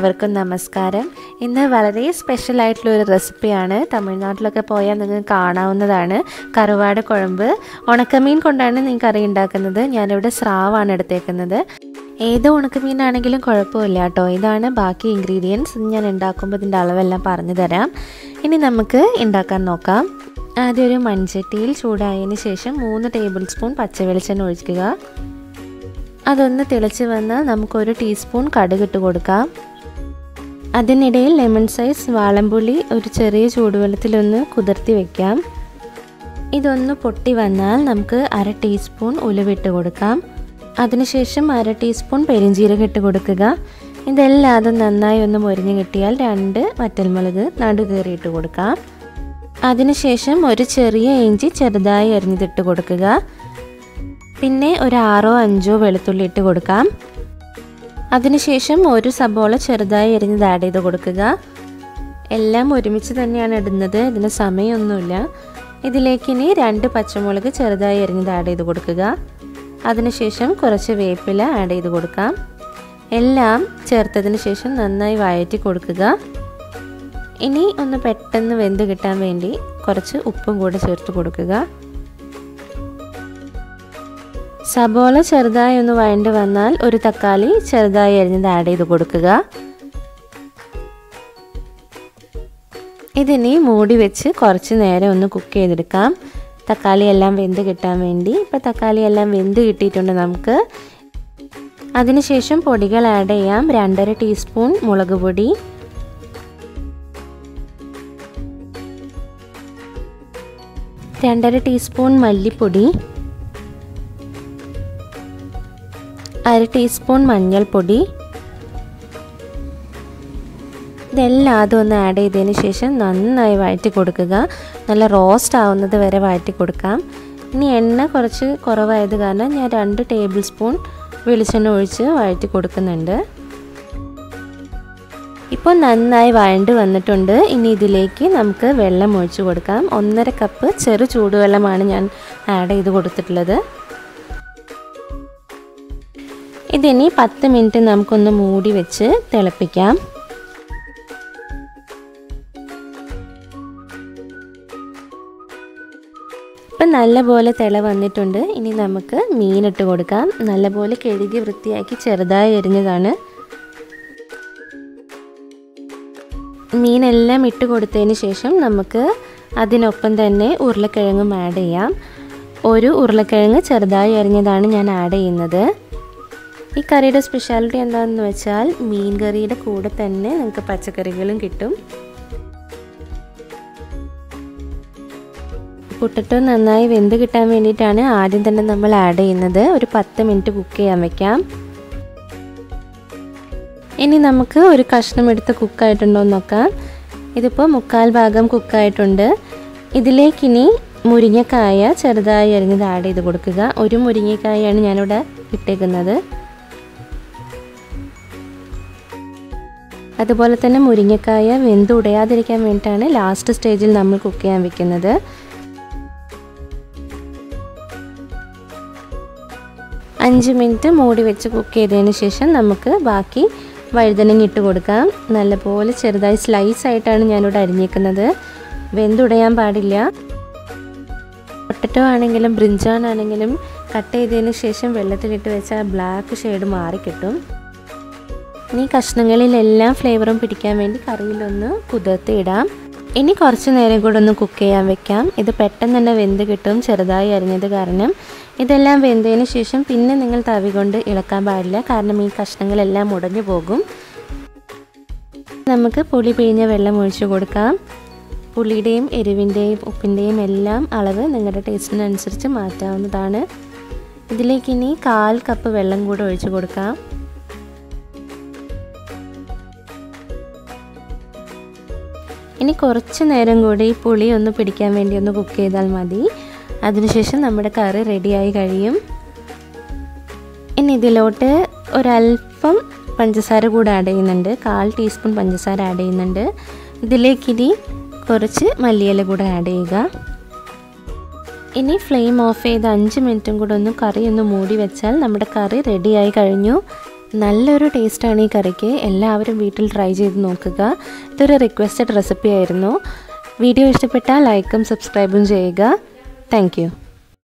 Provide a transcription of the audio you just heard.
എല്ലാവർക്കും നമസ്കാരം ഇന്ന് വളരെ സ്പെഷ്യൽ ആയിട്ടുള്ള ഒരു റെസിപ്പിയാണ് തമിഴ്നാട്ടിലൊക്കെ പോയാൽ നിങ്ങൾക്ക് കാണാവുന്നതാണ് കറുവാട് കുഴമ്പ് ഉണക്കമീൻ കൊണ്ടാണ് നിങ്ങൾക്ക് കറി ഉണ്ടാക്കുന്നത് ഞാനിവിടെ സ്രാവാണ് എടുത്തേക്കുന്നത് ഏത് ഉണക്കമീനാണെങ്കിലും കുഴപ്പമില്ല കേട്ടോ ഇതാണ് ബാക്കി ഇൻഗ്രീഡിയൻസ് ഞാൻ ഉണ്ടാക്കുമ്പോൾ ഇതിൻ്റെ അളവെല്ലാം പറഞ്ഞു തരാം ഇനി നമുക്ക് ഉണ്ടാക്കാൻ നോക്കാം ആദ്യം ഒരു മൺചട്ടിയിൽ ചൂടായതിന് ശേഷം മൂന്ന് ടേബിൾ സ്പൂൺ പച്ചവെളിച്ചെണ്ണ ഒഴിക്കുക അതൊന്ന് തിളച്ച് വന്നാൽ നമുക്കൊരു ടീസ്പൂൺ കടുകിട്ട് കൊടുക്കാം അതിനിടയിൽ ലെമൺ സൈസ് വാളംപുളി ഒരു ചെറിയ ചൂടുവെള്ളത്തിലൊന്ന് കുതിർത്തി വെക്കാം ഇതൊന്ന് പൊട്ടി വന്നാൽ നമുക്ക് അര ടീസ്പൂൺ ഉലുവിട്ട് കൊടുക്കാം അതിനുശേഷം അര ടീസ്പൂൺ പെരിഞ്ചീരകം ഇട്ട് കൊടുക്കുക ഇതെല്ലാം അത് നന്നായി ഒന്ന് മൊരിഞ്ഞ് കിട്ടിയാൽ രണ്ട് വറ്റൽമുളക് നടുകീറിയിട്ട് കൊടുക്കാം അതിനുശേഷം ഒരു ചെറിയ ഇഞ്ചി ചെറുതായി അരിഞ്ഞതിട്ട് കൊടുക്കുക പിന്നെ ഒരു ആറോ അഞ്ചോ വെളുത്തുള്ളി ഇട്ട് കൊടുക്കാം അതിനുശേഷം ഒരു സബോള ചെറുതായി എരിഞ്ഞത് ആഡ് ചെയ്ത് കൊടുക്കുക എല്ലാം ഒരുമിച്ച് തന്നെയാണ് ഇടുന്നത് ഇതിന് സമയമൊന്നുമില്ല ഇതിലേക്ക് ഇനി രണ്ട് പച്ചമുളക് ചെറുതായി എരിഞ്ഞത് ആഡ് ചെയ്ത് കൊടുക്കുക അതിനുശേഷം കുറച്ച് വേപ്പില ആഡ് ചെയ്ത് കൊടുക്കാം എല്ലാം ചേർത്തതിന് ശേഷം നന്നായി വഴറ്റി കൊടുക്കുക ഇനി ഒന്ന് പെട്ടെന്ന് വെന്ത് കിട്ടാൻ വേണ്ടി കുറച്ച് ഉപ്പും കൂടെ ചേർത്ത് കൊടുക്കുക സബോള ചെറുതായി ഒന്ന് വഴണ്ട് വന്നാൽ ഒരു തക്കാളി ചെറുതായി അരിഞ്ഞത് ആഡ് ചെയ്ത് കൊടുക്കുക ഇതിനി മൂടി വെച്ച് കുറച്ച് നേരം ഒന്ന് കുക്ക് ചെയ്തെടുക്കാം തക്കാളി എല്ലാം വെന്ത് കിട്ടാൻ വേണ്ടി ഇപ്പോൾ തക്കാളി എല്ലാം വെന്ത് കിട്ടിയിട്ടുണ്ട് നമുക്ക് അതിനുശേഷം പൊടികൾ ആഡ് ചെയ്യാം രണ്ടര ടീസ്പൂൺ മുളക് പൊടി രണ്ടര ടീസ്പൂൺ മല്ലിപ്പൊടി അര ടീസ്പൂൺ മഞ്ഞൾപ്പൊടി ഇതെല്ലാം ആദ്യം ഒന്ന് ആഡ് ചെയ്തതിന് ശേഷം നന്നായി വഴറ്റി കൊടുക്കുക നല്ല റോസ്റ്റ് ആവുന്നത് വരെ വഴറ്റി കൊടുക്കാം ഇനി എണ്ണ കുറച്ച് കുറവായത് കാരണം ഞാൻ രണ്ട് ടേബിൾ സ്പൂൺ വെളിച്ചെണ്ണ ഒഴിച്ച് വഴറ്റി കൊടുക്കുന്നുണ്ട് ഇപ്പോൾ നന്നായി വഴണ്ട് വന്നിട്ടുണ്ട് ഇനി ഇതിലേക്ക് നമുക്ക് വെള്ളം ഒഴിച്ച് കൊടുക്കാം ഒന്നര കപ്പ് ചെറു ചൂടുവെള്ളമാണ് ഞാൻ ആഡ് ചെയ്ത് കൊടുത്തിട്ടുള്ളത് ഇതിനി പത്ത് മിനിറ്റ് നമുക്കൊന്ന് മൂടി വെച്ച് തിളപ്പിക്കാം ഇപ്പം നല്ലപോലെ തിള വന്നിട്ടുണ്ട് ഇനി നമുക്ക് മീനിട്ട് കൊടുക്കാം നല്ലപോലെ കഴുകി വൃത്തിയാക്കി ചെറുതായി എരിഞ്ഞതാണ് മീനെല്ലാം ഇട്ട് കൊടുത്തതിന് ശേഷം നമുക്ക് അതിനൊപ്പം തന്നെ ഉരുളക്കിഴങ്ങും ആഡ് ചെയ്യാം ഒരു ഉരുളക്കിഴങ്ങ് ചെറുതായി അരിഞ്ഞതാണ് ഞാൻ ആഡ് ചെയ്യുന്നത് ഈ കറിയുടെ സ്പെഷ്യാലിറ്റി എന്താണെന്ന് വെച്ചാൽ മീൻ കറിയുടെ കൂടെ തന്നെ നിങ്ങൾക്ക് പച്ചക്കറികളും കിട്ടും പൊട്ടറ്റോ നന്നായി വെന്ത് കിട്ടാൻ വേണ്ടിയിട്ടാണ് ആദ്യം തന്നെ നമ്മൾ ആഡ് ചെയ്യുന്നത് ഒരു പത്ത് മിനിറ്റ് കുക്ക് ചെയ്യാൻ വെക്കാം ഇനി നമുക്ക് ഒരു കഷ്ണം എടുത്ത് കുക്കായിട്ടുണ്ടോ എന്ന് നോക്കാം ഇതിപ്പോൾ മുക്കാൽ ഭാഗം കുക്കായിട്ടുണ്ട് ഇതിലേക്കിനി മുരിങ്ങക്കായ ചെറുതായി അരിഞ്ഞത് ആഡ് ചെയ്ത് കൊടുക്കുക ഒരു മുരിങ്ങക്കായാണ് ഞാനിവിടെ ഇട്ടേക്കുന്നത് അതുപോലെ തന്നെ മുരിങ്ങക്കായ വെന്ത് ഉടയാതിരിക്കാൻ വേണ്ടിയിട്ടാണ് ലാസ്റ്റ് സ്റ്റേജിൽ നമ്മൾ കുക്ക് ചെയ്യാൻ വെക്കുന്നത് അഞ്ച് മിനിറ്റ് മൂടി വെച്ച് കുക്ക് ചെയ്തതിന് ശേഷം നമുക്ക് ബാക്കി വഴുതനങ്ങ ഇട്ട് കൊടുക്കാം നല്ലപോലെ ചെറുതായി സ്ലൈസ് ആയിട്ടാണ് ഞാനിവിടെ അരിഞ്ഞേക്കുന്നത് വെന്തുടയാൻ പാടില്ല പൊട്ടറ്റോ ആണെങ്കിലും ബ്രിഞ്ചാൻ ആണെങ്കിലും കട്ട് ചെയ്തതിന് ശേഷം വെള്ളത്തിലിട്ട് വെച്ചാൽ ബ്ലാക്ക് ഷെയ്ഡ് മാറിക്കിട്ടും ഇനി കഷ്ണങ്ങളിലെല്ലാം ഫ്ലേവറും പിടിക്കാൻ വേണ്ടി കറിയിലൊന്ന് കുതിർത്തി ഇടാം ഇനി കുറച്ച് നേരം കൂടെ ഒന്ന് കുക്ക് ചെയ്യാൻ വെക്കാം ഇത് പെട്ടെന്ന് തന്നെ വെന്ത് കിട്ടും ചെറുതായി അരിഞ്ഞത് കാരണം ഇതെല്ലാം വെന്തതിന് ശേഷം പിന്നെ നിങ്ങൾ തവി കൊണ്ട് ഇളക്കാൻ പാടില്ല കാരണം ഈ കഷ്ണങ്ങളെല്ലാം ഉടഞ്ഞു പോകും നമുക്ക് പുളി പിഴിഞ്ഞ വെള്ളം ഒഴിച്ചു കൊടുക്കാം പുളിയുടെയും എരിവിൻ്റെയും ഉപ്പിൻ്റെയും എല്ലാം അളവ് നിങ്ങളുടെ ടേസ്റ്റിനനുസരിച്ച് മാറ്റാവുന്നതാണ് ഇതിലേക്ക് ഇനി കാൽ കപ്പ് വെള്ളം കൂടെ ഒഴിച്ചു കൊടുക്കാം ഇനി കുറച്ച് നേരം കൂടി ഈ പുളി ഒന്ന് പിടിക്കാൻ വേണ്ടി ഒന്ന് കുക്ക് ചെയ്താൽ മതി അതിനുശേഷം നമ്മുടെ കറി റെഡിയായി കഴിയും ഇനി ഇതിലോട്ട് ഒരല്പം പഞ്ചസാര കൂടെ ആഡ് ചെയ്യുന്നുണ്ട് കാൽ ടീസ്പൂൺ പഞ്ചസാര ആഡ് ചെയ്യുന്നുണ്ട് ഇതിലേക്കിനി കുറച്ച് മല്ലിയില കൂടെ ആഡ് ചെയ്യുക ഇനി ഫ്ലെയിം ഓഫ് ചെയ്ത് അഞ്ച് മിനിറ്റും കൂടെ ഒന്ന് കറി ഒന്ന് മൂടി വെച്ചാൽ നമ്മുടെ കറി റെഡിയായി കഴിഞ്ഞു നല്ലൊരു ടേസ്റ്റാണ് ഈ കറിക്ക് എല്ലാവരും വീട്ടിൽ ട്രൈ ചെയ്ത് നോക്കുക ഇതൊരു റിക്വസ്റ്റഡ് റെസിപ്പി ആയിരുന്നു വീഡിയോ ഇഷ്ടപ്പെട്ടാൽ ലൈക്കും സബ്സ്ക്രൈബും ചെയ്യുക താങ്ക്